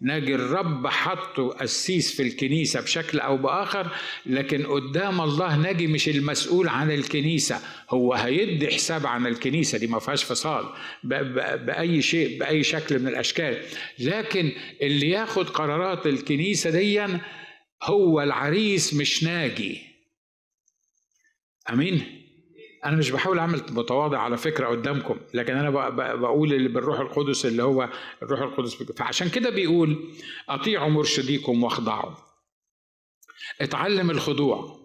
ناجي الرب حطه قسيس في الكنيسة بشكل أو بآخر لكن قدام الله ناجي مش المسؤول عن الكنيسة هو هيدي حساب عن الكنيسة دي ما فيهاش فصال بأي شيء بأي شكل من الأشكال لكن اللي ياخد قرارات الكنيسة ديا هو العريس مش ناجي امين انا مش بحاول اعمل متواضع على فكره قدامكم لكن انا بقول اللي بالروح القدس اللي هو الروح القدس فعشان كده بيقول اطيعوا مرشديكم واخضعوا اتعلم الخضوع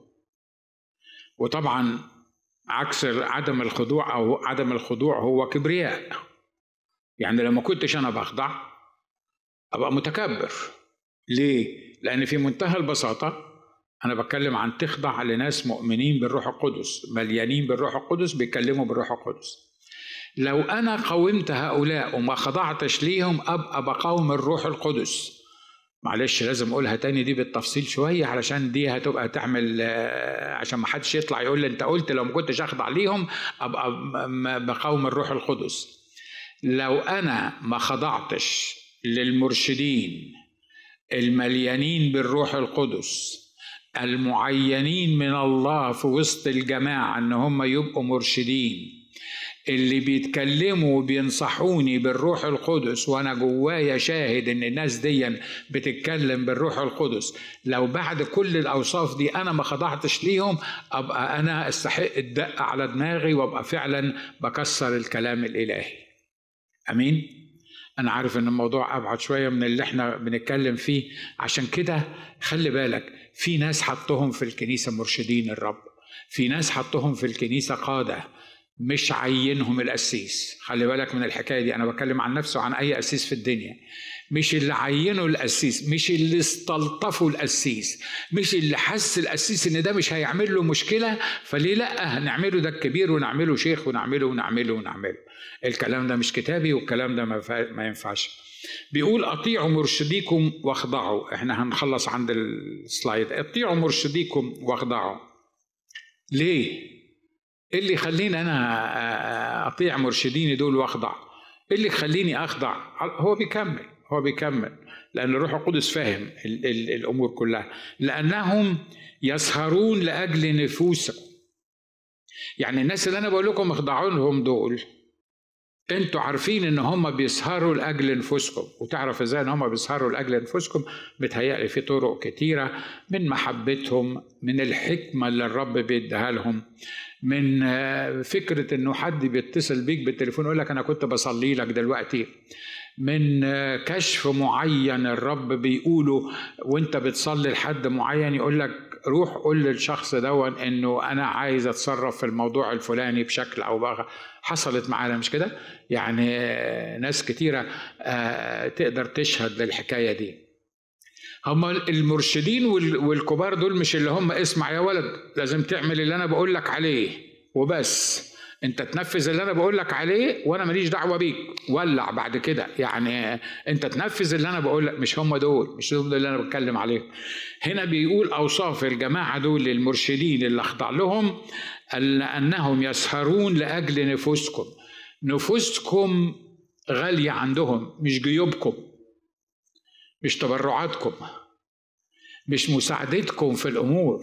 وطبعا عكس عدم الخضوع او عدم الخضوع هو كبرياء يعني لما كنتش انا بخضع ابقى متكبر ليه لان في منتهى البساطه أنا بتكلم عن تخضع لناس مؤمنين بالروح القدس مليانين بالروح القدس بيتكلموا بالروح القدس لو أنا قومت هؤلاء وما خضعتش ليهم أبقى بقاوم الروح القدس معلش لازم اقولها تاني دي بالتفصيل شويه علشان دي هتبقى تعمل عشان ما حدش يطلع يقول لي انت قلت لو ما كنتش اخضع ليهم ابقى بقاوم الروح القدس لو انا ما خضعتش للمرشدين المليانين بالروح القدس المعينين من الله في وسط الجماعة ان هم يبقوا مرشدين اللي بيتكلموا وبينصحوني بالروح القدس وانا جوايا شاهد ان الناس دي بتتكلم بالروح القدس لو بعد كل الاوصاف دي انا ما خضعتش ليهم ابقى انا استحق الدق على دماغي وابقى فعلا بكسر الكلام الالهي امين انا عارف ان الموضوع ابعد شويه من اللي احنا بنتكلم فيه عشان كده خلي بالك في ناس حطهم في الكنيسه مرشدين الرب في ناس حطهم في الكنيسه قاده مش عينهم القسيس خلي بالك من الحكايه دي انا بتكلم عن نفسي وعن اي قسيس في الدنيا مش اللي عينوا القسيس مش اللي استلطفوا القسيس مش اللي حس القسيس ان ده مش هيعمل له مشكله فليه لا هنعمله ده الكبير ونعمله شيخ ونعمله ونعمله ونعمله الكلام ده مش كتابي والكلام ده ما ينفعش بيقول اطيعوا مرشديكم واخضعوا احنا هنخلص عند السلايد اطيعوا مرشديكم واخضعوا ليه ايه اللي يخليني انا اطيع مرشديني دول واخضع ايه اللي يخليني اخضع هو بيكمل هو بيكمل لان الروح القدس فاهم ال ال الامور كلها لانهم يسهرون لاجل نفوسهم يعني الناس اللي انا بقول لكم اخضعوا لهم دول انتوا عارفين ان هم بيسهروا لاجل انفسكم وتعرف ازاي ان هم بيسهروا لاجل انفسكم بتهيألي في طرق كتيره من محبتهم من الحكمه اللي الرب بيديها لهم من فكره انه حد بيتصل بيك بالتليفون يقول لك انا كنت بصلي لك دلوقتي من كشف معين الرب بيقوله وانت بتصلي لحد معين يقول لك روح قول للشخص دون انه انا عايز اتصرف في الموضوع الفلاني بشكل او باخر حصلت معانا مش كده يعني ناس كتيره تقدر تشهد للحكايه دي هم المرشدين والكبار دول مش اللي هم اسمع يا ولد لازم تعمل اللي انا بقول لك عليه وبس انت تنفذ اللي انا بقول لك عليه وانا ماليش دعوه بيك ولع بعد كده يعني انت تنفذ اللي انا بقول لك مش هم دول مش دول اللي انا بتكلم عليهم هنا بيقول اوصاف الجماعه دول المرشدين اللي اخضع لهم انهم يسهرون لاجل نفوسكم نفوسكم غاليه عندهم مش جيوبكم مش تبرعاتكم مش مساعدتكم في الامور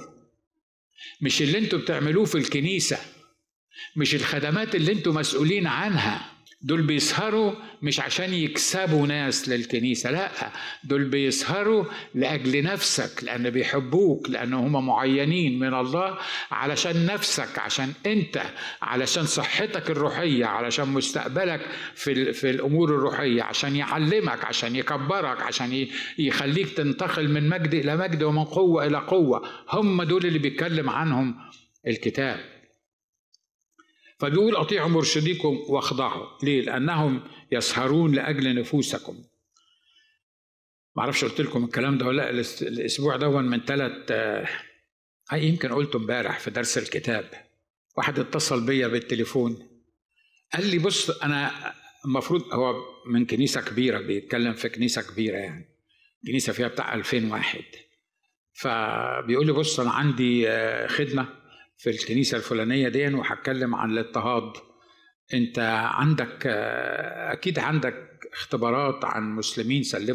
مش اللي انتوا بتعملوه في الكنيسه مش الخدمات اللي انتوا مسؤولين عنها دول بيسهروا مش عشان يكسبوا ناس للكنيسة لا دول بيسهروا لأجل نفسك لأن بيحبوك لأن هم معينين من الله علشان نفسك عشان أنت علشان صحتك الروحية علشان مستقبلك في, في الأمور الروحية عشان يعلمك عشان يكبرك عشان يخليك تنتقل من مجد إلى مجد ومن قوة إلى قوة هم دول اللي بيتكلم عنهم الكتاب فبيقول اطيعوا مرشديكم واخضعوا ليه لانهم يسهرون لاجل نفوسكم ما اعرفش قلت لكم الكلام ده ولا لا الاسبوع ده من ثلاث هاي يمكن قلته امبارح في درس الكتاب واحد اتصل بيا بالتليفون قال لي بص انا المفروض هو من كنيسه كبيره بيتكلم في كنيسه كبيره يعني كنيسه فيها بتاع 2000 واحد فبيقول لي بص انا عندي خدمه في الكنيسه الفلانيه دي وهتكلم عن الاضطهاد انت عندك اكيد عندك اختبارات عن مسلمين سلموا